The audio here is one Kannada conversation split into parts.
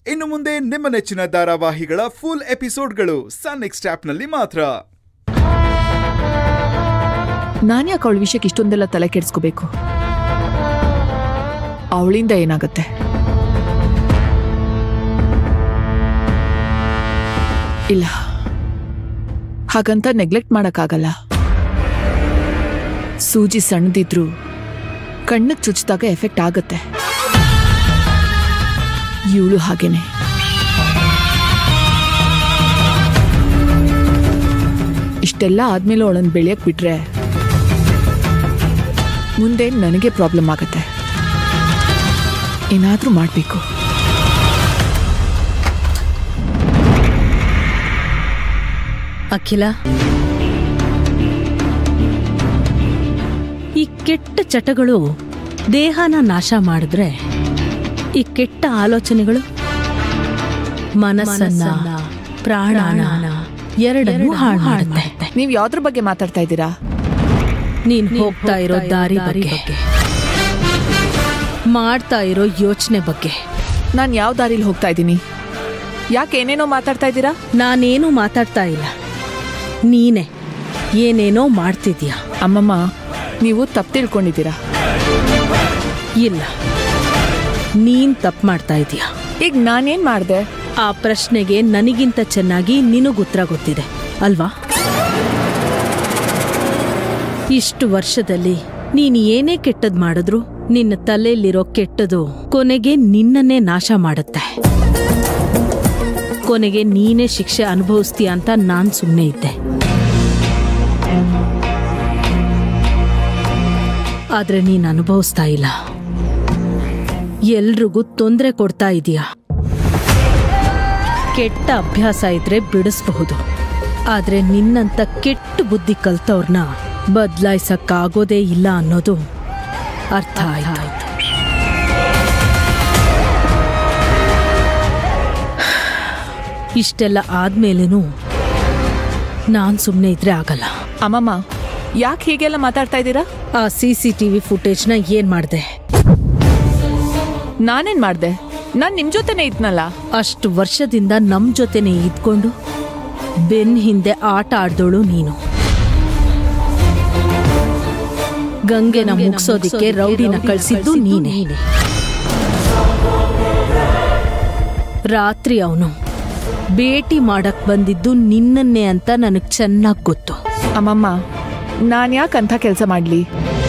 ಇನ್ನು ಮುಂದೆ ನಿಮ್ಮ ನೆಚ್ಚಿನ ಧಾರಾವಾಹಿಗಳ ಫುಲ್ ಎಪಿಸೋಡ್ಗಳು ಸನ್ ನೆಕ್ಸ್ಟ್ ಆಪ್ನಲ್ಲಿ ಮಾತ್ರ ನಾನ್ಯಾಕೆ ಅವಳ ವಿಷಯಕ್ಕೆ ಇಷ್ಟೊಂದೆಲ್ಲ ತಲೆ ಕೆಡಿಸ್ಕೋಬೇಕು ಅವಳಿಂದ ಏನಾಗತ್ತೆ ಇಲ್ಲ ಹಾಗಂತ ನೆಗ್ಲೆಕ್ಟ್ ಮಾಡಕ್ಕಾಗಲ್ಲ ಸೂಜಿ ಸಣ್ಣದಿದ್ರು ಕಣ್ಣಿಗೆ ಚುಚ್ಚಿದಾಗ ಎಫೆಕ್ಟ್ ಆಗತ್ತೆ ಇವಳು ಹಾಗೇನೆ ಇಷ್ಟೆಲ್ಲ ಆದ್ಮೇಲೆ ಅವಳನ್ನು ಬೆಳೆಯಕ್ ಬಿಟ್ರೆ ಮುಂದೆ ನನಗೆ ಪ್ರಾಬ್ಲಮ್ ಆಗತ್ತೆ ಏನಾದ್ರೂ ಮಾಡಬೇಕು ಅಖಿಲ ಈ ಕೆಟ್ಟ ಚಟಗಳು ದೇಹನ ನಾಶ ಮಾಡಿದ್ರೆ ಈ ಕೆಟ್ಟ ಆಲೋಚನೆಗಳು ಮನಸ್ಸನ್ನ ಪ್ರಾಣನ ಎರಡನ್ನೂ ಹಾಳು ಮಾಡುತ್ತೆ ನೀವು ಯಾವ್ದ್ರ ಬಗ್ಗೆ ಮಾತಾಡ್ತಾ ಇದ್ದೀರಾ ನೀನ್ ಹೋಗ್ತಾ ಇರೋ ದಾರಿ ಬಗ್ಗೆ ಮಾಡ್ತಾ ಇರೋ ಯೋಚನೆ ಬಗ್ಗೆ ನಾನು ಯಾವ ದಾರಿಲಿ ಹೋಗ್ತಾ ಇದ್ದೀನಿ ಯಾಕೆ ಏನೇನೋ ಮಾತಾಡ್ತಾ ಇದ್ದೀರಾ ನಾನೇನು ಮಾತಾಡ್ತಾ ಇಲ್ಲ ನೀನೆ ಏನೇನೋ ಮಾಡ್ತಿದ್ಯಾ ಅಮ್ಮಮ್ಮ ನೀವು ತಪ್ಪು ತಿಳ್ಕೊಂಡಿದ್ದೀರಾ ಇಲ್ಲ ನೀನ್ ತಪ್ಪು ಮಾಡ್ತಾ ಇದೀಯಾ ಈಗ ನಾನೇನ್ ಮಾಡ್ದೆ ಆ ಪ್ರಶ್ನೆಗೆ ನನಗಿಂತ ಚೆನ್ನಾಗಿ ನಿನಗ್ ಉತ್ತರ ಗೊತ್ತಿದೆ ಅಲ್ವಾ ಇಷ್ಟು ವರ್ಷದಲ್ಲಿ ನೀನ್ ಏನೇ ಕೆಟ್ಟದ್ ಮಾಡಿದ್ರು ನಿನ್ನ ತಲೆಯಲ್ಲಿರೋ ಕೆಟ್ಟದು ಕೊನೆಗೆ ನಿನ್ನನ್ನೇ ನಾಶ ಮಾಡುತ್ತೆ ಕೊನೆಗೆ ನೀನೇ ಶಿಕ್ಷೆ ಅನುಭವಿಸ್ತೀಯ ಅಂತ ನಾನ್ ಸುಮ್ಮನೆ ಇದ್ದೆ ಆದ್ರೆ ನೀನ್ ಅನುಭವಿಸ್ತಾ ಇಲ್ಲ ಎಲ್ರಿಗೂ ತೊಂದರೆ ಕೊಡ್ತಾ ಇದೀಯ ಕೆಟ್ಟ ಅಭ್ಯಾಸ ಇದ್ರೆ ಬಿಡಿಸಬಹುದು ಆದ್ರೆ ನಿನ್ನಂತ ಕೆಟ್ಟ ಬುದ್ಧಿ ಕಲ್ತವ್ರನ್ನ ಬದಲಾಯಿಸಕ್ಕಾಗೋದೇ ಇಲ್ಲ ಅನ್ನೋದು ಅರ್ಥ ಆಯ್ತು ಇಷ್ಟೆಲ್ಲ ಆದ್ಮೇಲೇನು ನಾನ್ ಸುಮ್ಮನೆ ಇದ್ರೆ ಆಗಲ್ಲ ಅಮ್ಮಮ್ಮ ಯಾಕೆ ಹೀಗೆಲ್ಲ ಮಾತಾಡ್ತಾ ಇದ್ದೀರಾ ಆ ಸಿ ಸಿ ಟಿವಿ ಫುಟೇಜ್ನ ಏನ್ ಮಾಡ್ದೆ ನಾನೇನ್ ಮಾಡ್ದೆ ನಾನ್ ನಿಮ್ ಜೊತೆನೆ ಇದ್ನಲ್ಲ ಅಷ್ಟು ವರ್ಷದಿಂದ ನಮ್ ಜೊತೆನೆ ಇದ್ಕೊಂಡು ಬೆನ್ ಹಿಂದೆ ಆಟ ಆಡ್ದೋಳು ನೀನು ಗಂಗೆನ ಮುಗ್ಸೋದಿಕ್ಕೆ ರೌಡಿನ ಕಳ್ಸಿದ್ದು ನೀನೆ ರಾತ್ರಿ ಅವನು ಭೇಟಿ ಮಾಡಕ್ ಬಂದಿದ್ದು ನಿನ್ನನ್ನೇ ಅಂತ ನನಗ್ ಚೆನ್ನಾಗ್ ಗೊತ್ತು ಅಮ್ಮಮ್ಮ ನಾನ್ ಯಾಕೆ ಅಂಥ ಕೆಲಸ ಮಾಡ್ಲಿ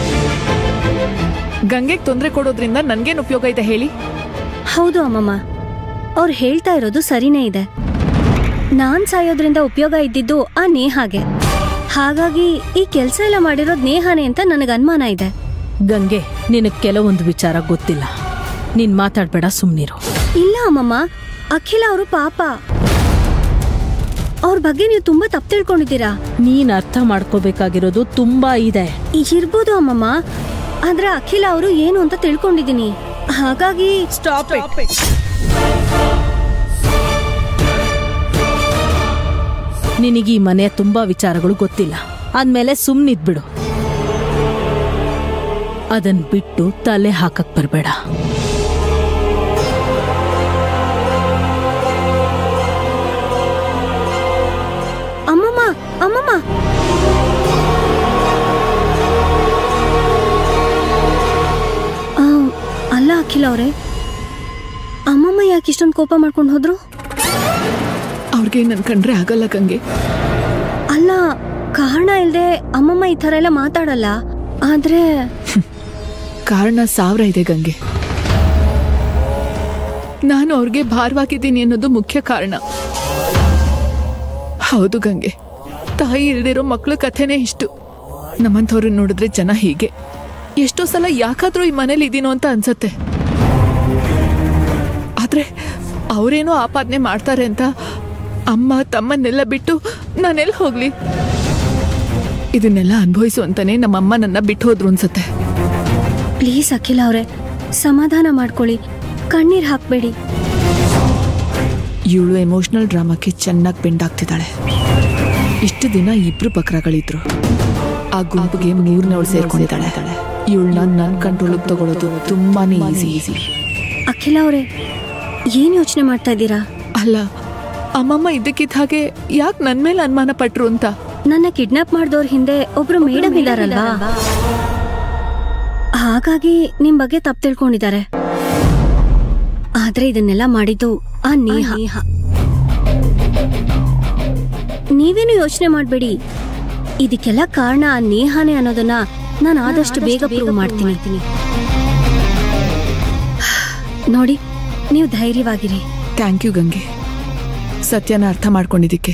ಗಂಗೆಗೆ ತೊಂದರೆ ಕೊಡೋದ್ರಿಂದ ನನ್ಗೇನ್ ಉಪಯೋಗ ಇದೆ ಹೇಳಿ ಹೌದು ಅಮ್ಮಮ್ಮ ಅವ್ರು ಹೇಳ್ತಾ ಇರೋದು ಸರಿನೇ ಇದೆ ನಾನ್ ಸಾಯೋದ್ರಿಂದ ಉಪಯೋಗ ಇದ್ದಿದ್ದು ಆ ನೇಹಾಗೆ ಹಾಗಾಗಿ ಈ ಕೆಲಸ ಎಲ್ಲ ಮಾಡಿರೋದ್ ನೇಹಾನೇ ಅಂತ ನನಗೆ ಅನುಮಾನ ಇದೆ ಗಂಗೆ ನಿನಗ್ ಕೆಲವೊಂದು ವಿಚಾರ ಗೊತ್ತಿಲ್ಲ ನೀನ್ ಮಾತಾಡ್ಬೇಡ ಸುಮ್ನಿರು ಇಲ್ಲ ಅಮ್ಮಮ್ಮ ಅಖಿಲ ಅವರು ಪಾಪ ಅವ್ರ ಬಗ್ಗೆ ನೀವು ತುಂಬಾ ತಪ್ಪು ತಿಳ್ಕೊಂಡಿದ್ದೀರಾ ನೀನ್ ಅರ್ಥ ಮಾಡ್ಕೋಬೇಕಾಗಿರೋದು ತುಂಬಾ ಇದೆ ಇರ್ಬೋದು ಅಮ್ಮಮ್ಮ ಆದ್ರೆ ಅಖಿಲ ಅವರು ಏನು ಅಂತ ತಿಳ್ಕೊಂಡಿದ್ದೀನಿ ಹಾಗಾಗಿ ಸ್ಟಾಪ್ ನಿನಗೆ ಈ ಮನೆಯ ತುಂಬಾ ವಿಚಾರಗಳು ಗೊತ್ತಿಲ್ಲ ಆದ್ಮೇಲೆ ಸುಮ್ನಿದ್ಬಿಡು ಅದನ್ ಬಿಟ್ಟು ತಲೆ ಹಾಕಕ್ ಬರ್ಬೇಡ ಅಮ್ಮಮ್ಮ ಅಮ್ಮಮ್ಮ ಆ, ಅಲ್ಲ ಅಖಿಲ ಅವರೇ ಅಮ್ಮಮ್ಮ ಯಾಕೆ ಇಷ್ಟೊಂದು ಕೋಪ ಮಾಡ್ಕೊಂಡು ಹೋದ್ರು ಅವ್ರಿಗೆ ನನ್ ಕಂಡ್ರೆ ಆಗಲ್ಲ ಗಂಗೆ ಅಲ್ಲ ಕಾರಣ ಇಲ್ದೆ ಅಮ್ಮಮ್ಮ ಈ ಥರ ಎಲ್ಲ ಮಾತಾಡಲ್ಲ ಆದ್ರೆ ಕಾರಣ ಸಾವಿರ ಇದೆ ಗಂಗೆ ನಾನು ಅವ್ರಿಗೆ ಭಾರವಾಗಿದ್ದೀನಿ ಅನ್ನೋದು ಮುಖ್ಯ ಕಾರಣ ಹೌದು ಗಂಗೆ ತಾಯಿ ಇಲ್ದಿರೋ ಮಕ್ಳ ಕಥೆನೇ ಇಷ್ಟು ನಮ್ಮಂಥವ್ರನ್ನ ನೋಡಿದ್ರೆ ಜನ ಹೀಗೆ ಎಷ್ಟೋ ಸಲ ಯಾಕಾದ್ರೂ ಈ ಮನೇಲಿ ಇದೀನೋ ಅಂತ ಅನ್ಸತ್ತೆ ಆದ್ರೆ ಅವರೇನೋ ಆಪಾದನೆ ಮಾಡ್ತಾರೆ ಅಂತ ಅಮ್ಮ ತಮ್ಮನ್ನೆಲ್ಲ ಬಿಟ್ಟು ನಾನೆಲ್ಲಿ ಹೋಗ್ಲಿ ಇದನ್ನೆಲ್ಲ ಅನುಭವಿಸು ಅಂತಾನೆ ನಮ್ಮಮ್ಮ ನನ್ನ ಬಿಟ್ಟು ಹೋದ್ರು ಅನ್ಸತ್ತೆ ಪ್ಲೀಸ್ ಅಖಿಲ ಅವರೇ ಸಮಾಧಾನ ಮಾಡ್ಕೊಳ್ಳಿ ಕಣ್ಣೀರ್ ಹಾಕ್ಬೇಡಿ ಇವಳು ಎಮೋಷನಲ್ ಡ್ರಾಮಾಕ್ಕೆ ಚೆನ್ನಾಗಿ ಬೆಂಡಾಗ್ತಿದ್ದಾಳೆ ಇಷ್ಟು ದಿನ ಇಬ್ರು ಬಕ್ರಗಳಿದ್ರು ಆ ಗುಂಪಿಗೆ ಮೂರನೇವಳು ಸೇರ್ಕೊಂಡಿದ್ದಾಳೆ ಇವಳನ್ನ ನನ್ನ ಕಂಟ್ರೋಲಿಗೆ ತಗೊಳ್ಳೋದು ತುಂಬಾನೇ ಈಸಿ ಈಸಿ ಅಖಿಲ ಅವರೇ ಏನ್ ಯೋಚನೆ ಮಾಡ್ತಾ ಇದ್ದೀರಾ ಅಲ್ಲ ಅಮ್ಮಮ್ಮ ಇದ್ದಕ್ಕಿದ್ದ ಹಾಗೆ ಯಾಕೆ ನನ್ ಮೇಲೆ ಅನುಮಾನ ಪಟ್ರು ಅಂತ ನನ್ನ ಕಿಡ್ನಾಪ್ ಮಾಡಿದವ್ರ ಹಿಂದೆ ಒಬ್ರು ಮೇಡಮ್ ಇದಾರಲ್ವಾ ಹಾಗಾಗಿ ನಿಮ್ ಬಗ್ಗೆ ತಪ್ಪು ತಿಳ್ಕೊಂಡಿದ್ದಾರೆ ಆದ್ರೆ ಇದನ್ನೆಲ್ಲ ಮಾಡಿದ್ದು ಆ ನೇಹ ನೀವೇನು ಯೋಚನೆ ಮಾಡ್ಬೇಡಿ ಇದಕ್ಕೆಲ್ಲ ಕಾರಣ ಆ ನೇಹಾನೇ ಅನ್ನೋದನ್ನ ನಾನು ಆದಷ್ಟು ಬೇಗ ಪ್ರೂವ್ ಮಾಡ್ತೀನಿ ನೋಡಿ ನೀವು ಧೈರ್ಯವಾಗಿರಿ ಥ್ಯಾಂಕ್ ಯು ಗಂಗೆ ಸತ್ಯನ ಅರ್ಥ ಮಾಡ್ಕೊಂಡಿದ್ದಕ್ಕೆ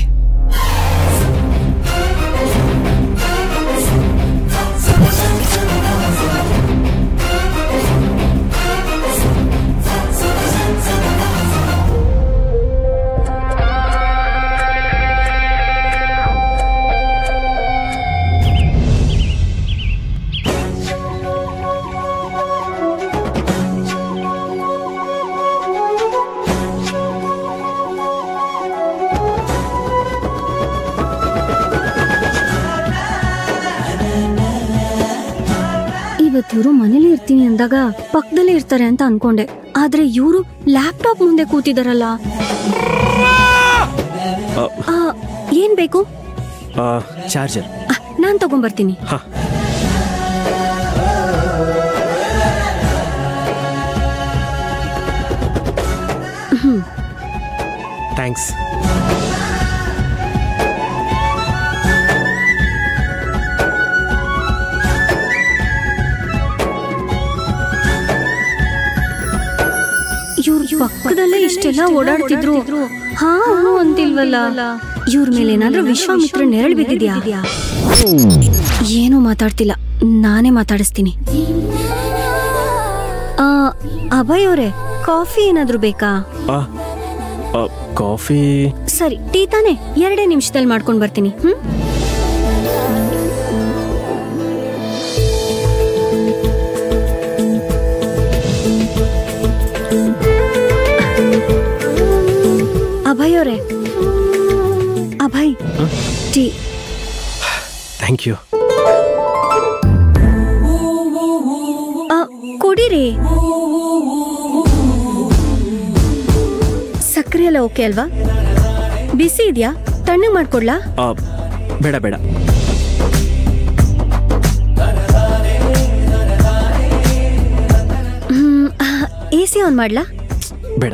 ಇವತ್ತು ಇವರು ಮನೇಲಿ ಇರ್ತೀನಿ ಅಂದಾಗ ಪಕ್ಕದಲ್ಲೇ ಇರ್ತಾರೆ ಅಂತ ಅನ್ಕೊಂಡೆ ಆದ್ರೆ ಇವರು ಲ್ಯಾಪ್ಟಾಪ್ ಮುಂದೆ ಕೂತಿದಾರಲ್ಲ ಆ, ಏನ್ ಬೇಕು ಚಾರ್ಜರ್ ಆ, ನಾನ್ ತಗೊಂಬರ್ತೀನಿ ಹಾ ಥ್ಯಾಂಕ್ಸ್ ಇವ್ರ ಪಕ್ಕದಲ್ಲೇ ಇಷ್ಟೆಲ್ಲ ಓಡಾಡ್ತಿದ್ರು ಹಾ ಹ್ಞೂ ಅಂತಿಲ್ವಲ್ಲ ಇವ್ರ ಮೇಲೆ ಏನಾದ್ರೂ ವಿಶ್ವಾಮಿತ್ರ ನೆರಳು ಬಿದ್ದಿದ್ಯಾ ಏನೂ ಮಾತಾಡ್ತಿಲ್ಲ ನಾನೇ ಮಾತಾಡಿಸ್ತೀನಿ ಆ, ಅಭಯ್ ಅವರೇ ಕಾಫಿ ಏನಾದ್ರೂ ಬೇಕಾ ಕಾಫಿ ಸರಿ ಟೀ ತಾನೆ ಎರಡೇ ನಿಮಿಷದಲ್ಲಿ ಮಾಡ್ಕೊಂಡು ಬರ್ತೀನಿ ಹ್ಮ್ ಅಭಯ್ ಅವರೇ ಅಭಯ್ ಟೀ ಥ್ಯಾಂಕ್ ಯು ಆ, ಕುಡೀರಿ ಸಕ್ಕರೆ ಎಲ್ಲ ಓಕೆ ಅಲ್ವಾ ಬಿಸಿ ಇದೆಯಾ ತಣ್ಣಗೆ ಮಾಡ್ಕೊಡ್ಲಾ ಬೇಡ ಬೇಡ ಎ ಸಿ ಆನ್ ಮಾಡ್ಲಾ ಬೇಡ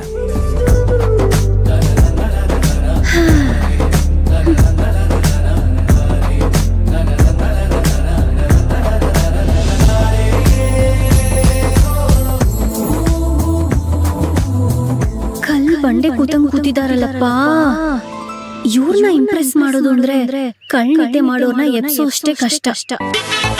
ಕಲ್ ಬಂಡೆ ಕೂತಂಗ್ ಕೂತಿದಾರಲ್ಲಪ್ಪ ಇವ್ರನ್ನ ಇಂಪ್ರೆಸ್ ಮಾಡೋದು ಅಂದ್ರೆ ಕಳ್ ನಿದ್ದೆ ಮಾಡೋರ್ನ ಎಪ್ಸೋ ಅಷ್ಟೇ ಕಷ್ಟ